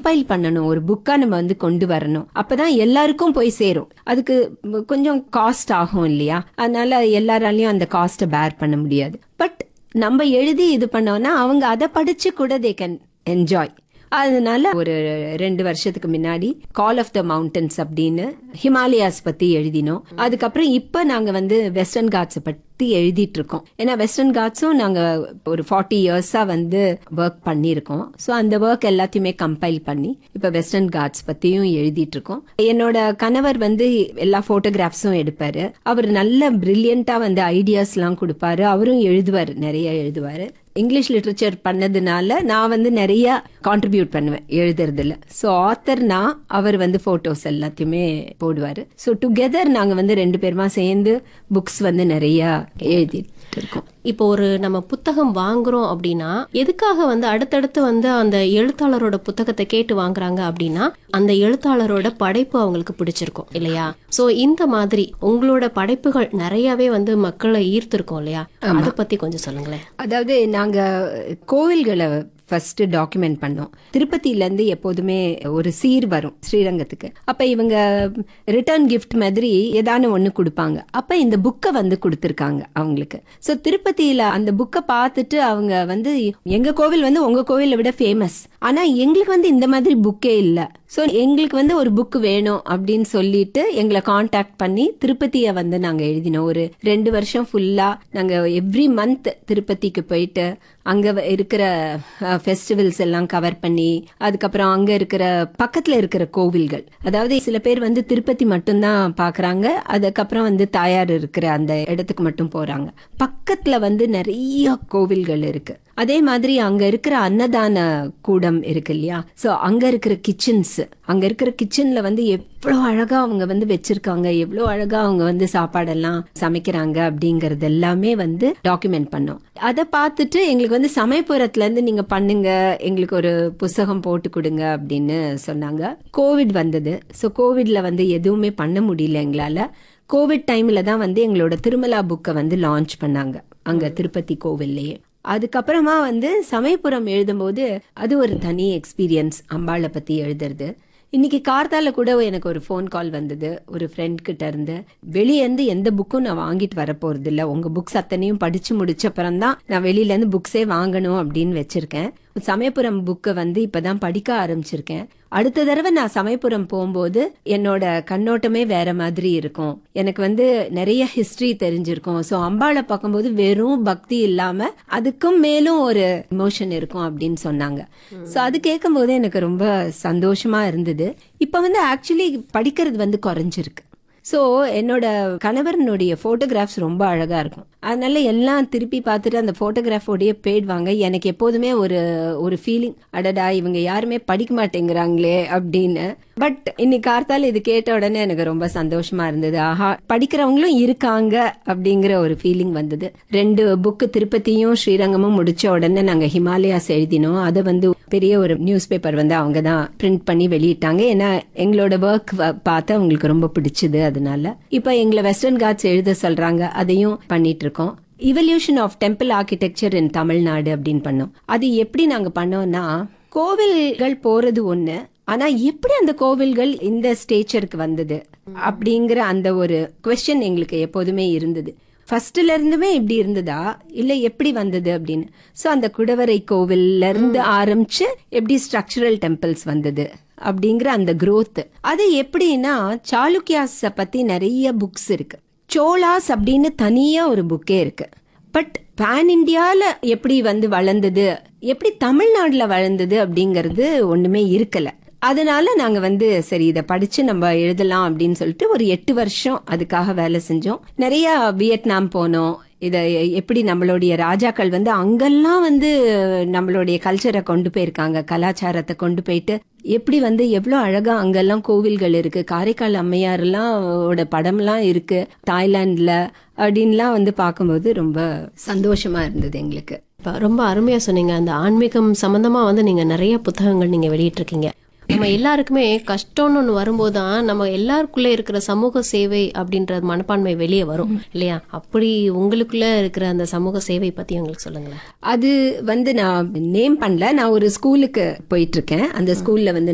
compile பண்ணணும் ஒரு புக்கா நம்ம வந்து கொண்டு வரணும் அப்பதான் எல்லாருக்கும் போய் சேரும் அதுக்கு கொஞ்சம் காஸ்ட் ஆகும் இல்லையா அதனால எல்லாராலையும் அந்த காஸ்ட்டை பேர் பண்ண முடியாது பட் நம்ம எழுதி இது பண்ணோம்னா அவங்க அதை படிச்சு கூட தே கேன் என்ஜாய் அதனால ஒரு ரெண்டு வருஷத்துக்கு முன்னாடி கால் ஆஃப் த மவுண்டன்ஸ் அப்படின்னு ஹிமாலயாஸ் பத்தி எழுதினோம் அதுக்கப்புறம் இப்ப நாங்க வந்து வெஸ்டர்ன் காட்ஸ் பத்தி எழுதிட்டு இருக்கோம் ஏன்னா வெஸ்டர்ன் காட்ஸும் நாங்க ஒரு ஃபார்ட்டி இயர்ஸா வந்து ஒர்க் பண்ணியிருக்கோம் ஸோ அந்த ஒர்க் எல்லாத்தையுமே கம்பைல் பண்ணி இப்ப வெஸ்டர்ன் காட்ஸ் பத்தியும் எழுதிட்டு இருக்கோம் என்னோட கணவர் வந்து எல்லா போட்டோகிராஃப்ஸும் எடுப்பாரு அவர் நல்ல பிரில்லியண்டா வந்து ஐடியாஸ் எல்லாம் கொடுப்பாரு அவரும் எழுதுவாரு நிறைய எழுதுவாரு இங்கிலீஷ் லிட்ரேச்சர் பண்ணதுனால நான் வந்து நிறைய கான்ட்ரிபியூட் பண்ணுவேன் எழுதுறதுல ஸோ ஆத்தர்னா அவர் வந்து போட்டோஸ் எல்லாத்தையுமே போடுவாரு ஸோ டுகெதர் நாங்க வந்து ரெண்டு பேருமா சேர்ந்து புக்ஸ் வந்து நிறைய எழுதிட்டு இருக்கோம் இப்போ ஒரு நம்ம புத்தகம் வாங்குறோம் அப்படின்னா எதுக்காக வந்து அடுத்தடுத்து வந்து அந்த எழுத்தாளரோட புத்தகத்தை கேட்டு வாங்குறாங்க அப்படின்னா அந்த எழுத்தாளரோட படைப்பு அவங்களுக்கு பிடிச்சிருக்கும் இல்லையா சோ இந்த மாதிரி உங்களோட படைப்புகள் நிறையவே வந்து மக்களை ஈர்த்திருக்கும் இல்லையா அதை பத்தி கொஞ்சம் சொல்லுங்களேன் அதாவது நாங்க கோவில்களை ஃபர்ஸ்ட் டாக்குமெண்ட் பண்ணோம் திருப்பதியில இருந்து எப்போதுமே ஒரு சீர் வரும் ஸ்ரீரங்கத்துக்கு அப்ப இவங்க ரிட்டர்ன் கிஃப்ட் மாதிரி ஏதானு ஒண்ணு கொடுப்பாங்க அப்ப இந்த புக்கை வந்து கொடுத்துருக்காங்க அவங்களுக்கு சோ திருப்பதியில அந்த புக்கை பார்த்துட்டு அவங்க வந்து எங்க கோவில் வந்து உங்க கோவிலை விட ஃபேமஸ் ஆனா எங்களுக்கு வந்து இந்த மாதிரி புக்கே இல்ல சோ எங்களுக்கு வந்து ஒரு புக் வேணும் அப்படின்னு சொல்லிட்டு எங்களை காண்டாக்ட் பண்ணி திருப்பதியை வந்து நாங்க எழுதினோம் ஒரு ரெண்டு வருஷம் ஃபுல்லா நாங்க எவ்ரி மந்த் திருப்பதிக்கு போயிட்டு அங்க வ- இருக்கிற ஃபெஸ்டிவல்ஸ் எல்லாம் கவர் பண்ணி அதுக்கப்புறம் அங்க இருக்கிற பக்கத்துல இருக்கிற கோவில்கள் அதாவது சில பேர் வந்து திருப்பதி மட்டும்தான் பாக்குறாங்க அதுக்கப்புறம் வந்து தாயார் இருக்கிற அந்த இடத்துக்கு மட்டும் போறாங்க பக்கத்துல வந்து நிறைய கோவில்கள் இருக்கு அதே மாதிரி அங்க இருக்கிற அன்னதான கூடம் இருக்கு இல்லையா சோ அங்க இருக்கிற கிச்சன்ஸ் அங்க இருக்கிற கிச்சன்ல வந்து எவ்வளவு அழகா அவங்க வந்து வச்சிருக்காங்க எவ்வளவு அழகா அவங்க வந்து சாப்பாடெல்லாம் சமைக்கிறாங்க அப்படிங்கறது எல்லாமே வந்து டாக்குமெண்ட் பண்ணோம் அதை பார்த்துட்டு எங்களுக்கு வந்து சமயபுரத்துல இருந்து நீங்க பண்ணுங்க எங்களுக்கு ஒரு புஸ்தகம் போட்டு கொடுங்க அப்படின்னு சொன்னாங்க கோவிட் வந்தது சோ கோவிட்ல வந்து எதுவுமே பண்ண முடியல எங்களால கோவிட் டைம்ல தான் வந்து எங்களோட திருமலா புக்கை வந்து லான்ச் பண்ணாங்க அங்க திருப்பதி கோவில்லையே அதுக்கப்புறமா வந்து சமயபுரம் எழுதும்போது அது ஒரு தனி எக்ஸ்பீரியன்ஸ் அம்பாளை பத்தி எழுதுறது இன்னைக்கு கார்த்தால கூட எனக்கு ஒரு ஃபோன் கால் வந்தது ஒரு ஃப்ரெண்ட் கிட்ட இருந்து வெளியே இருந்து எந்த புக்கும் நான் வாங்கிட்டு வர போறது இல்ல உங்க புக்ஸ் அத்தனையும் படிச்சு முடிச்ச அப்புறம் தான் நான் வெளியில இருந்து புக்ஸே வாங்கணும் அப்படின்னு வச்சிருக்கேன் சமயபுரம் புக்கை வந்து இப்பதான் படிக்க ஆரம்பிச்சிருக்கேன் அடுத்த தடவை நான் சமயபுரம் போகும்போது என்னோட கண்ணோட்டமே வேற மாதிரி இருக்கும் எனக்கு வந்து நிறைய ஹிஸ்டரி தெரிஞ்சிருக்கும் ஸோ அம்பாளை பார்க்கும்போது வெறும் பக்தி இல்லாம அதுக்கும் மேலும் ஒரு இமோஷன் இருக்கும் அப்படின்னு சொன்னாங்க ஸோ அது கேட்கும்போது எனக்கு ரொம்ப சந்தோஷமா இருந்தது இப்போ வந்து ஆக்சுவலி படிக்கிறது வந்து குறைஞ்சிருக்கு ஸோ என்னோட கணவரனுடைய ஃபோட்டோகிராஃப்ஸ் ரொம்ப அழகா இருக்கும் அதனால எல்லாம் திருப்பி பார்த்துட்டு அந்த ஃபோட்டோகிராஃபோடைய போயிடுவாங்க எனக்கு எப்போதுமே ஒரு ஒரு ஃபீலிங் அடடா இவங்க யாருமே படிக்க மாட்டேங்கிறாங்களே அப்படின்னு பட் இன்னைக்கு கார்த்தால இது கேட்ட உடனே எனக்கு ரொம்ப சந்தோஷமா இருந்தது ஆஹா படிக்கிறவங்களும் இருக்காங்க அப்படிங்கிற ஒரு ஃபீலிங் வந்தது ரெண்டு புக்கு திருப்பதியும் ஸ்ரீரங்கமும் முடிச்ச உடனே நாங்க ஹிமாலயாஸ் எழுதினோம் அதை வந்து பெரிய ஒரு நியூஸ் பேப்பர் வந்து அவங்க தான் பிரிண்ட் பண்ணி வெளியிட்டாங்க ஏன்னா எங்களோட ஒர்க் பார்த்து அவங்களுக்கு ரொம்ப பிடிச்சது அதனால இப்ப எங்களை வெஸ்டர்ன் காட்ஸ் எழுத சொல்றாங்க அதையும் பண்ணிட்டு இருக்கோம் evolution of temple architecture in Tamil Nadu அப்படின்னு பண்ணோம் அது எப்படி நாங்க பண்ணோம்னா கோவில்கள் போறது ஒண்ணு ஆனா எப்படி அந்த கோவில்கள் இந்த ஸ்டேச்சருக்கு வந்தது அப்படிங்கிற அந்த ஒரு கொஸ்டின் எங்களுக்கு எப்போதுமே இருந்தது ஃபர்ஸ்ட்ல இருந்துமே இப்படி இருந்ததா இல்ல எப்படி வந்தது அப்படின்னு சோ அந்த குடவரை கோவில்ல இருந்து ஆரம்பிச்சு எப்படி ஸ்ட்ரக்சரல் டெம்பிள்ஸ் வந்தது அப்படிங்கிற அந்த growth அது எப்படின்னா சாளுக்கியாஸ் பத்தி நிறைய புக்ஸ் இருக்கு சோலாஸ் அப்படின்னு தனியா ஒரு புக்கே இருக்கு பட் பேன் இந்தியால எப்படி வந்து வளர்ந்தது எப்படி தமிழ்நாட்டுல வளர்ந்தது அப்படிங்கறது ஒண்ணுமே இருக்கல அதனால நாங்க வந்து சரி இதை படிச்சு நம்ம எழுதலாம் அப்படின்னு சொல்லிட்டு ஒரு எட்டு வருஷம் அதுக்காக வேலை செஞ்சோம் நிறைய வியட்நாம் போனோம் இத எப்படி நம்மளுடைய ராஜாக்கள் வந்து அங்கெல்லாம் வந்து நம்மளுடைய கல்ச்சரை கொண்டு போயிருக்காங்க கலாச்சாரத்தை கொண்டு போயிட்டு எப்படி வந்து எவ்வளவு அழகா அங்கெல்லாம் கோவில்கள் இருக்கு காரைக்கால் அம்மையார்லாம் ஓட படம்லாம் இருக்கு தாய்லாந்துல அப்படின்லாம் வந்து பார்க்கும்போது ரொம்ப சந்தோஷமா இருந்தது எங்களுக்கு இப்ப ரொம்ப அருமையா சொன்னீங்க அந்த ஆன்மீகம் சம்பந்தமா வந்து நீங்க நிறைய புத்தகங்கள் நீங்க வெளியிட்டிருக்கீங்க நம்ம எல்லாருக்குமே கஷ்டம்னு ஒண்ணு வரும்போது தான் நம்ம எல்லாருக்குள்ள இருக்கிற சமூக சேவை அப்படின்ற மனப்பான்மை வெளியே வரும் இல்லையா அப்படி உங்களுக்குள்ள இருக்கிற அந்த சமூக சேவை பத்தி எங்களுக்கு சொல்லுங்களேன் அது வந்து நான் நேம் பண்ணல நான் ஒரு ஸ்கூலுக்கு போயிட்டு இருக்கேன் அந்த ஸ்கூல்ல வந்து